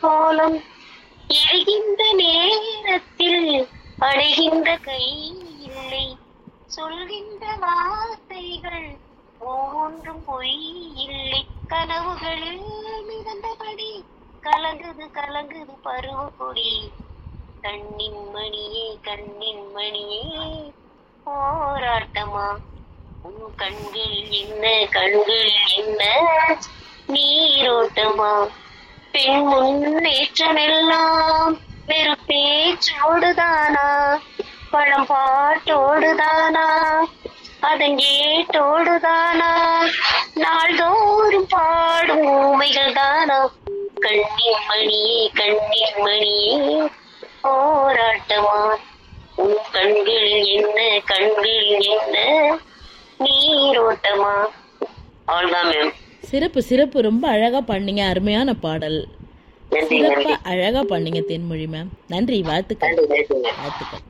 கோலம் எரிகின்ற நேரத்தில் அணைகின்ற கை இல்லை சொல்கின்ற வார்த்தைகள் ஒவ்வொன்றும் பொய் இல்லை கனவுகளில் மிதந்தபடி கலங்குது கலங்குது பருவ கொடி கண்ணின் மணியே கண்ணின் மணியே போராட்டமா உன் கண்கள் என்ன கண்கள் என்ன நீரோட்டமா பெண் முன்னேற்றமெல்லாம் வெறும் பேச்சோடுதானா பழம் பாட்டோடுதானா அதன் ஏட்டோடுதானா நாள்தோறும் பாடும் ஊமைகள் தானா கண்ணின் மணியே கண்ணின் மணியே போராட்டமா உன் கண்கள் என்ன கண்கள் என்ன நீரோட்டமா அவ்வளவுதான் மேம் சிறப்பு சிறப்பு ரொம்ப அழகா பண்ணீங்க அருமையான பாடல் நன்றி சிறப்பா நன்றி அழகா பண்ணீங்க தென்மொழி மேம் நன்றி வாழ்த்துக்கள் நன்றி நன்றி மேம் வாழ்த்துக்கள்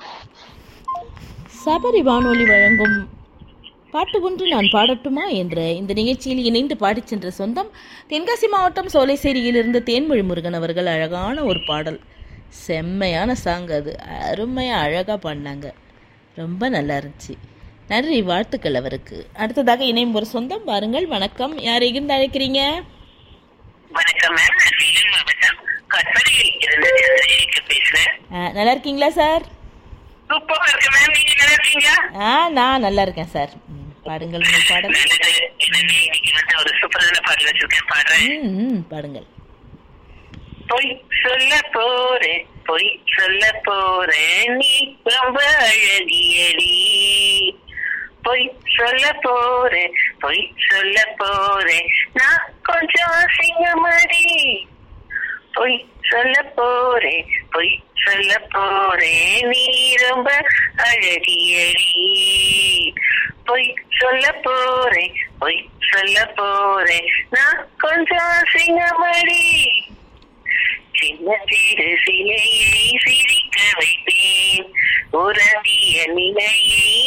சபரி வானொலி வழங்கும் பாட்டு ஒன்று நான் பாடட்டுமா என்ற இந்த நிகழ்ச்சியில் இணைந்து பாடிச் சென்ற சொந்தம் தென்காசி மாவட்டம் சோலைசேரியிலிருந்து தேன்மொழி முருகன் அவர்கள் அழகான ஒரு பாடல் செம்மையான சாங் அது அருமையாக அழகாக பாடினாங்க ரொம்ப நல்லா இருந்துச்சு நன்றி வாழ்த்துக்கள் அவருக்கு அடுத்ததாக இணையும் ஒரு சொந்தம் பாருங்கள் வணக்கம் யார் எங்கிருந்து அழைக்கிறீங்க வணக்கம் மேம் நான் வேலூர் மாவட்டம் கற்பனையில் இருந்து சந்திரசேகர் பேசுறேன் ஆ, நல்லா இருக்கீங்களா சார் சூப்பரா இருக்கு மேம் நீங்க நல்லா இருக்கீங்க ஆ நான் நல்லா இருக்கேன் சார் ம், பாடுங்கள் உங்கள் பாடல் நல்லது எனக்கு இன்னைக்கு வந்து ஒரு சூப்பரான பாடல் வச்சிருக்கேன் பாடுறேன் ம், ம், பாடுங்கள் பொய் சொல்ல போறேன் பொய் சொல்ல போறேன் நீ ரொம்ப அழகியடி பொய் சொல்ல போறேன் பொய் சொல்ல போறேன் நான் கொஞ்சம் சிங்கமடி பொய் சொல்ல போறேன் பொய் சொல்ல போறேன் நீ ரொம்ப அழகியடி பொய் சொல்ல போறேன் பொய் சொல்ல போறேன் நான் கொஞ்சம் சிங்கமடி சின்ன சிறு சிலையை சிரிக்க வைப்பேன் உறவிய நிலையை